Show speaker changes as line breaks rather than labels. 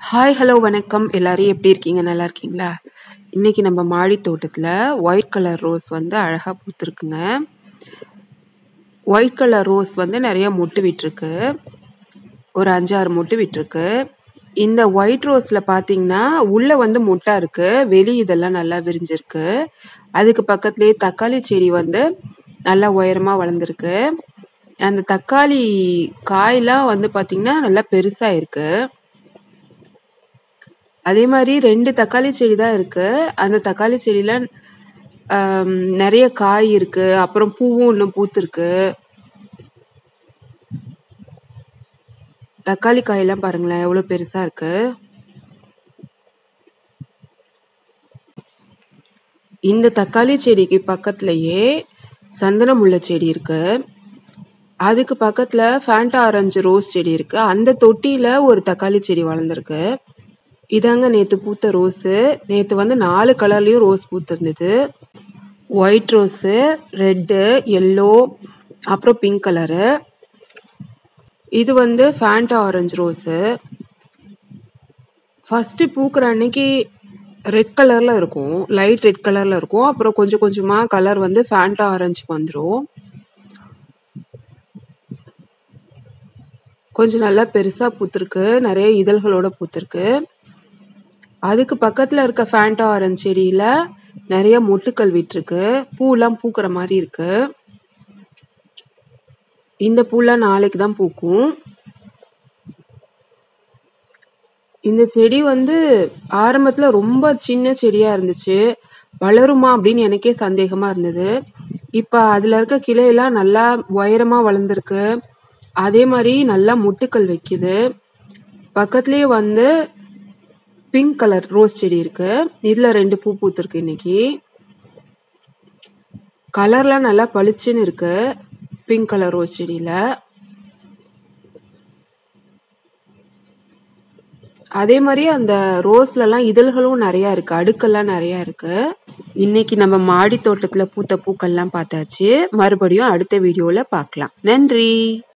hi hello வணக்கம் எல்லாரும் எப்படி இருக்கீங்க நல்லா இருக்கீங்களா இன்னைக்கு நம்ம மாடி தோட்டத்தில் ஒயிட் கலர் ரோஸ் வந்து அழகாக பூத்துருக்குங்க ஒயிட் கலர் ரோஸ் வந்து நிறைய மொட்டு விட்டுருக்கு ஒரு அஞ்சாறு மொட்டு விட்டுருக்கு இந்த ஒயிட் ரோஸில் பார்த்தீங்கன்னா உள்ளே வந்து மொட்டா இருக்கு வெளி இதெல்லாம் நல்லா விரிஞ்சிருக்கு அதுக்கு பக்கத்துலேயே தக்காளி செடி வந்து நல்லா உயரமாக வளர்ந்துருக்கு அந்த தக்காளி காயெல்லாம் வந்து பார்த்தீங்கன்னா நல்லா பெருசாக இருக்கு அதே மாதிரி ரெண்டு தக்காளி செடி தான் இருக்கு அந்த தக்காளி செடியில ஆம், நிறைய காய் இருக்கு அப்புறம் பூவும் இன்னும் பூத்திருக்கு தக்காளி காயெல்லாம் பாருங்களேன் எவ்வளவு பெருசா இருக்கு இந்த தக்காளி செடிக்கு பக்கத்துலயே சந்தன முல்லை செடி இருக்கு அதுக்கு பக்கத்துல ஃபேண்டா ஆரஞ்சு ரோஸ் செடி இருக்கு அந்த தொட்டியில ஒரு தக்காளி செடி வளர்ந்துருக்கு இதாங்க நேத்து பூத்த ரோஸு நேத்து வந்து நாலு கலர்லயும் ரோஸ் பூத்திருந்துச்சு ஒயிட் ரோஸு ரெட்டு எல்லோ அப்புறம் பிங்க் கலரு இது வந்து ஃபேண்டா ஆரஞ்சு ரோஸு ஃபர்ஸ்ட் பூக்கிற அன்னைக்கு ரெட் கலர்ல இருக்கும் லைட் ரெட் கலர்ல இருக்கும் அப்புறம் கொஞ்சம் கொஞ்சமா கலர் வந்து ஃபேண்டா ஆரஞ்சுக்கு வந்துடும் கொஞ்சம் நல்லா பெருசா பூத்திருக்கு நிறைய இதழ்களோட பூத்திருக்கு அதுக்கு பக்கத்துல இருக்க ஃபேண்டா ஆரஞ்சு செடியில நிறைய மொட்டுக்கள் விட்டுருக்கு பூலாம் பூக்கிற மாதிரி இருக்கு இந்த பூலாம் நாளைக்கு தான் பூக்கும் இந்த செடி வந்து ஆரம்பத்துல ரொம்ப சின்ன செடியா இருந்துச்சு வளருமா அப்படின்னு எனக்கே சந்தேகமா இருந்தது இப்ப அதுல இருக்க கிளையெல்லாம் நல்லா உயரமா வளர்ந்துருக்கு அதே மாதிரி நல்லா மொட்டுக்கள் வைக்குது பக்கத்துலயே வந்து பிங்க் கலர் ரோஸ் செடி இருக்கு இதுல ரெண்டு பூ பூத்திருக்கு இன்னைக்கு கலர்லாம் நல்லா பளிச்சுன்னு இருக்கு பிங்க் கலர் ரோஸ் செடியில அதே மாதிரி அந்த ரோஸ்ல எல்லாம் இதழ்களும் நிறைய இருக்கு அடுக்கெல்லாம் நிறைய இருக்கு இன்னைக்கு நம்ம மாடி தோட்டத்துல பூத்த பூக்கள்லாம் பார்த்தாச்சு மறுபடியும் அடுத்த வீடியோல பார்க்கலாம் நன்றி